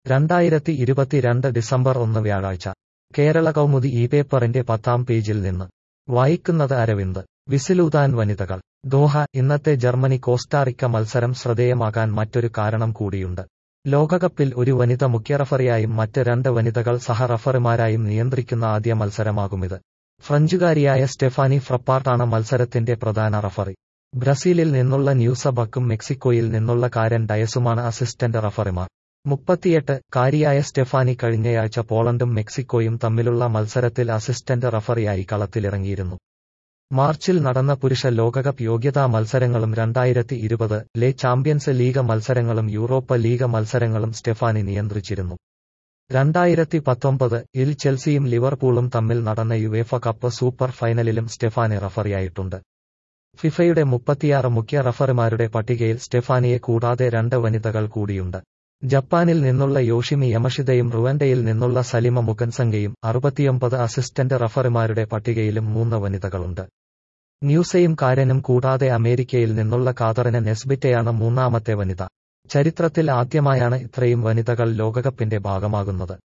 രണ്ടായിരത്തി ഇരുപത്തിരണ്ട് ഡിസംബർ ഒന്ന് വ്യാഴാഴ്ച കേരള കൗമുദി ഈ പേപ്പറിന്റെ പത്താം പേജിൽ നിന്ന് വായിക്കുന്നത് അരവിന്ദ് വിസിലൂതാൻ വനിതകൾ ദോഹ ഇന്നത്തെ ജർമ്മനി കോസ്റ്റാറിക്ക മത്സരം ശ്രദ്ധേയമാകാൻ മറ്റൊരു കാരണം കൂടിയുണ്ട് ലോകകപ്പിൽ ഒരു വനിത മുഖ്യ റഫറിയായും മറ്റ് രണ്ട് വനിതകൾ സഹ റഫറിമാരായും നിയന്ത്രിക്കുന്ന ആദ്യ മത്സരമാകുമിത് ഫ്രഞ്ചുകാരിയായ സ്റ്റെഫാനി ഫ്രപ്പാർട്ടാണ് മത്സരത്തിന്റെ പ്രധാന റഫറി ബ്രസീലിൽ നിന്നുള്ള ന്യൂസബക്കും മെക്സിക്കോയിൽ നിന്നുള്ള കാരൻ ഡയസുമാണ് അസിസ്റ്റന്റ് റഫറിമാർ മുപ്പത്തിയെട്ട് കാരിയായ സ്റ്റെഫാനി കഴിഞ്ഞയാഴ്ച പോളണ്ടും മെക്സിക്കോയും തമ്മിലുള്ള മത്സരത്തിൽ അസിസ്റ്റന്റ് റഫറിയായി കളത്തിലിറങ്ങിയിരുന്നു മാർച്ചിൽ നടന്ന പുരുഷ ലോകകപ്പ് യോഗ്യതാ മത്സരങ്ങളും രണ്ടായിരത്തി ഇരുപത് ലെ ചാമ്പ്യൻസ് ലീഗ് മത്സരങ്ങളും യൂറോപ്പ ലീഗ് മത്സരങ്ങളും സ്റ്റെഫാനി നിയന്ത്രിച്ചിരുന്നു രണ്ടായിരത്തി പത്തൊമ്പത് ഇൽ ചെൽസിയും ലിവർപൂളും തമ്മിൽ നടന്ന യുവേഫ കപ്പ് സൂപ്പർ ഫൈനലിലും സ്റ്റെഫാനി റഫറിയായിട്ടുണ്ട് ഫിഫയുടെ മുപ്പത്തിയാറ് മുഖ്യ റഫറിമാരുടെ പട്ടികയിൽ സ്റ്റെഫാനിയെ കൂടാതെ രണ്ട് വനിതകൾ കൂടിയുണ്ട് ജപ്പാനിൽ നിന്നുള്ള യോഷിമി യമഷിതയും റുവൻഡയിൽ നിന്നുള്ള സലിമ മുഖൻസംഗയും അറുപത്തിയൊമ്പത് അസിസ്റ്റന്റ് റഫറിമാരുടെ പട്ടികയിലും മൂന്ന് വനിതകളുണ്ട് ന്യൂസയും കാരനും കൂടാതെ അമേരിക്കയിൽ നിന്നുള്ള കാതറിന് നെസ്ബിറ്റയാണ് മൂന്നാമത്തെ വനിത ചരിത്രത്തിൽ ആദ്യമായാണ് ഇത്രയും വനിതകൾ ലോകകപ്പിന്റെ ഭാഗമാകുന്നത്